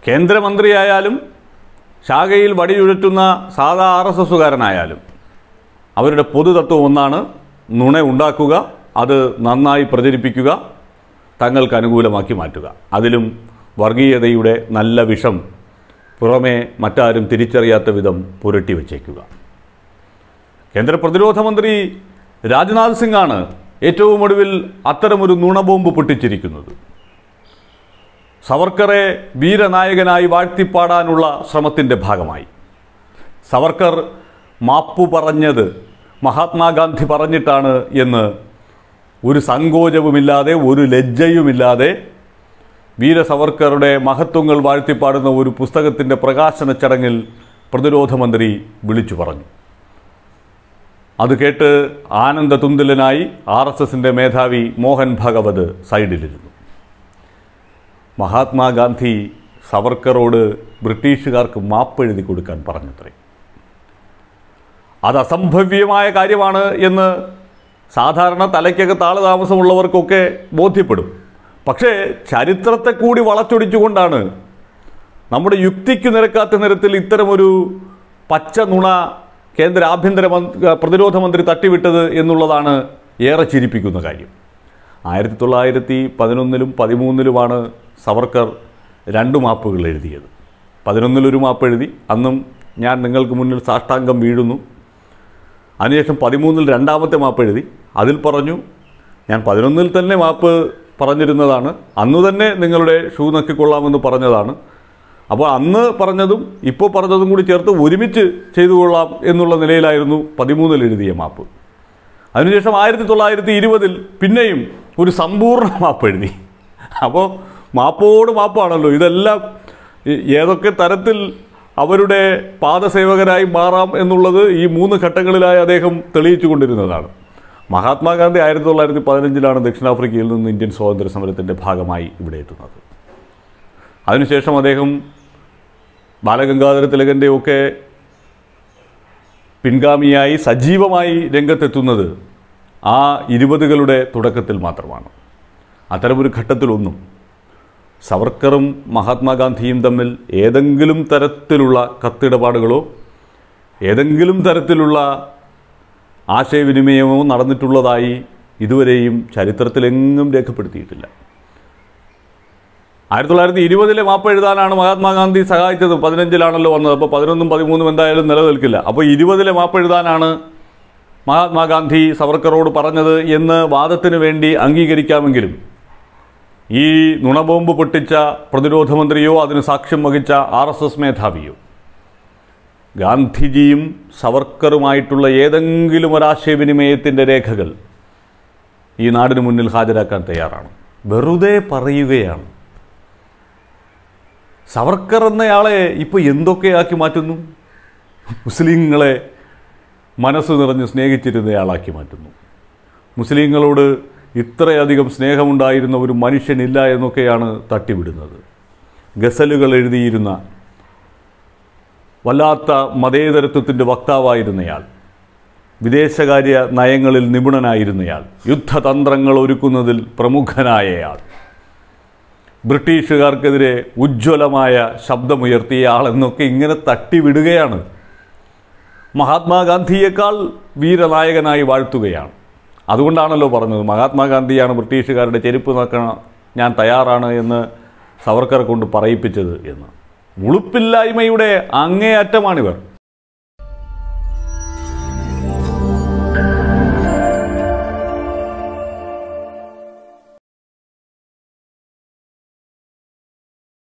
കേന്ദ്രമന്ത്രിയായാലും ശാഖയിൽ വടിയുഴറ്റുന്ന സാധാ R S എസുകാരനായാലും അവരുടെ പൊതുതത്വം ഒന്നാണ് നുണ ഉണ്ടാക്കുക അത് നന്നായി പ്രചരിപ്പിക്കുക തങ്ങൾക്ക് അനുകൂലമാക്കി മാറ്റുക അതിലും വർഗീയതയുടെ നല്ല വിഷം പുറമേ മറ്റാരും തിരിച്ചറിയാത്ത വിധം പുരട്ടി വച്ചേക്കുക കേന്ദ്ര പ്രതിരോധ മന്ത്രി രാജ്നാഥ് സിംഗാണ് ഏറ്റവും ഒടുവിൽ അത്തരമൊരു നുണബോംബ് പൊട്ടിച്ചിരിക്കുന്നത് സവർക്കറെ വീരനായകനായി വാഴ്ത്തിപ്പാടാനുള്ള ശ്രമത്തിൻ്റെ ഭാഗമായി സവർക്കർ മാപ്പു പറഞ്ഞത് മഹാത്മാഗാന്ധി പറഞ്ഞിട്ടാണ് എന്ന് ഒരു സങ്കോചവുമില്ലാതെ ഒരു ലജ്ജയുമില്ലാതെ വീര സവർക്കറുടെ മഹത്വങ്ങൾ വാഴ്ത്തിപ്പാടുന്ന ഒരു പുസ്തകത്തിൻ്റെ പ്രകാശന ചടങ്ങിൽ പ്രതിരോധ മന്ത്രി വിളിച്ചു പറഞ്ഞു അത് കേട്ട് ആനന്ദതുന്തിലനായി ആർ എസ് എസിൻ്റെ മേധാവി മോഹൻ ഭഗവത് സൈഡിലിരുന്നു മഹാത്മാഗാന്ധി സവർക്കറോട് ബ്രിട്ടീഷുകാർക്ക് മാപ്പ് എഴുതി കൊടുക്കാൻ പറഞ്ഞത്രേ അത് അസംഭവ്യമായ കാര്യമാണ് എന്ന് സാധാരണ തലയ്ക്കകത്ത് ആള് താമസമുള്ളവർക്കൊക്കെ ബോധ്യപ്പെടും പക്ഷേ ചരിത്രത്തെ കൂടി വളച്ചൊടിച്ചുകൊണ്ടാണ് നമ്മുടെ യുക്തിക്ക് നിരക്കാത്ത നിരത്തിൽ ഇത്തരമൊരു പച്ച നുണ കേന്ദ്ര ആഭ്യന്തര മന്ത്രി പ്രതിരോധ മന്ത്രി തട്ടിവിട്ടത് എന്നുള്ളതാണ് ഏറെ ചിരിപ്പിക്കുന്ന കാര്യം ആയിരത്തി തൊള്ളായിരത്തി പതിനൊന്നിലും പതിമൂന്നിലുമാണ് സവർക്കർ രണ്ട് മാപ്പുകൾ എഴുതിയത് പതിനൊന്നിലൊരു മാപ്പ് എഴുതി അന്നും ഞാൻ നിങ്ങൾക്ക് മുന്നിൽ സാഷ്ടാംഗം വീഴുന്നു അതിനുശേഷം പതിമൂന്നിൽ രണ്ടാമത്തെ മാപ്പ് എഴുതി അതിൽ പറഞ്ഞു ഞാൻ പതിനൊന്നിൽ തന്നെ മാപ്പ് പറഞ്ഞിരുന്നതാണ് അന്ന് തന്നെ നിങ്ങളുടെ ഷൂ നക്കിക്കൊള്ളാമെന്ന് പറഞ്ഞതാണ് അപ്പോൾ അന്ന് പറഞ്ഞതും ഇപ്പോൾ പറഞ്ഞതും കൂടി ചേർത്ത് ഒരുമിച്ച് ചെയ്തു കൊള്ളാം എന്നുള്ള നിലയിലായിരുന്നു പതിമൂന്നിൽ എഴുതിയ മാപ്പ് അതിനുശേഷം ആയിരത്തി തൊള്ളായിരത്തി ഇരുപതിൽ പിന്നെയും ഒരു സമ്പൂർണ്ണ മാപ്പ് എഴുതി അപ്പോൾ മാപ്പോട് മാപ്പാണല്ലോ ഇതെല്ലാം ഈ ഏതൊക്കെ തരത്തിൽ അവരുടെ പാദസേവകരായി മാറാം എന്നുള്ളത് ഈ മൂന്ന് ഘട്ടങ്ങളിലായി അദ്ദേഹം തെളിയിച്ചു കൊണ്ടിരുന്നതാണ് മഹാത്മാഗാന്ധി ആയിരത്തി തൊള്ളായിരത്തി പതിനഞ്ചിലാണ് ദക്ഷിണാഫ്രിക്കയിൽ നിന്ന് ഇന്ത്യൻ സ്വാതന്ത്ര്യ സമരത്തിൻ്റെ ഭാഗമായി ഇവിടെ എത്തുന്നത് അതിനുശേഷം അദ്ദേഹം ബാലഗംഗാധര തിലകൻ്റെ ഒക്കെ പിൻഗാമിയായി സജീവമായി രംഗത്തെത്തുന്നത് ആ ഇരുപതുകളുടെ തുടക്കത്തിൽ മാത്രമാണ് അത്തരമൊരു ഘട്ടത്തിലൊന്നും സവർക്കറും മഹാത്മാഗാന്ധിയും തമ്മിൽ ഏതെങ്കിലും തരത്തിലുള്ള കത്തിടപാടുകളോ ഏതെങ്കിലും തരത്തിലുള്ള ആശയവിനിമയമോ നടന്നിട്ടുള്ളതായി ഇതുവരെയും ചരിത്രത്തിലെങ്ങും രേഖപ്പെടുത്തിയിട്ടില്ല ആയിരത്തി തൊള്ളായിരത്തി ഇരുപതിലെ മാപ്പ് എഴുതാനാണ് മഹാത്മാഗാന്ധി സഹായിച്ചത് പതിനഞ്ചിലാണല്ലോ വന്നത് അപ്പോൾ പതിനൊന്നും പതിമൂന്നും എന്തായാലും നിലനിൽക്കില്ല അപ്പോൾ ഇരുപതിലെ മാപ്പ് എഴുതാനാണ് മഹാത്മാഗാന്ധി സവർക്കറോട് പറഞ്ഞത് എന്ന് വാദത്തിന് വേണ്ടി അംഗീകരിക്കാമെങ്കിലും ഈ നുണബോംബ് പൊട്ടിച്ച പ്രതിരോധ മന്ത്രിയോ അതിന് സാക്ഷ്യം വഹിച്ച ആർ എസ് എസ് മേധാവിയോ ഗാന്ധിജിയും സവർക്കറുമായിട്ടുള്ള ഏതെങ്കിലും ഒരാശയവിനിമയത്തിൻ്റെ രേഖകൾ ഈ നാടിന് മുന്നിൽ ഹാജരാക്കാൻ തയ്യാറാണ് വെറുതെ പറയുകയാണ് സവർക്കർ എന്നയാളെ ഇപ്പോൾ എന്തൊക്കെയാക്കി മാറ്റുന്നു മുസ്ലിങ്ങളെ മനസ്സ് നിറഞ്ഞ് സ്നേഹിച്ചിരുന്നയാളാക്കി മാറ്റുന്നു മുസ്ലിങ്ങളോട് ഇത്രയധികം സ്നേഹമുണ്ടായിരുന്ന ഒരു മനുഷ്യനില്ല എന്നൊക്കെയാണ് തട്ടിവിടുന്നത് ഗസലുകൾ എഴുതിയിരുന്ന വല്ലാത്ത മതേതരത്വത്തിൻ്റെ വക്താവായിരുന്നയാൾ വിദേശകാര്യ നയങ്ങളിൽ നിപുണനായിരുന്നയാൾ യുദ്ധതന്ത്രങ്ങൾ ഒരുക്കുന്നതിൽ പ്രമുഖനായയാൾ ബ്രിട്ടീഷുകാർക്കെതിരെ ഉജ്ജ്വലമായ ശബ്ദമുയർത്തിയ ആളെന്നൊക്കെ ഇങ്ങനെ തട്ടിവിടുകയാണ് മഹാത്മാഗാന്ധിയേക്കാൾ വീരനായകനായി വാഴ്ത്തുകയാണ് അതുകൊണ്ടാണല്ലോ പറഞ്ഞത് മഹാത്മാഗാന്ധിയാണ് ബ്രിട്ടീഷുകാരുടെ ചെരുപ്പ് നോക്കാൻ ഞാൻ തയ്യാറാണ് എന്ന് സവർക്കറെ കൊണ്ട് പറയിപ്പിച്ചത് എന്ന് ഉളുപ്പില്ലായ്മയുടെ അങ്ങേയറ്റമാണിവർ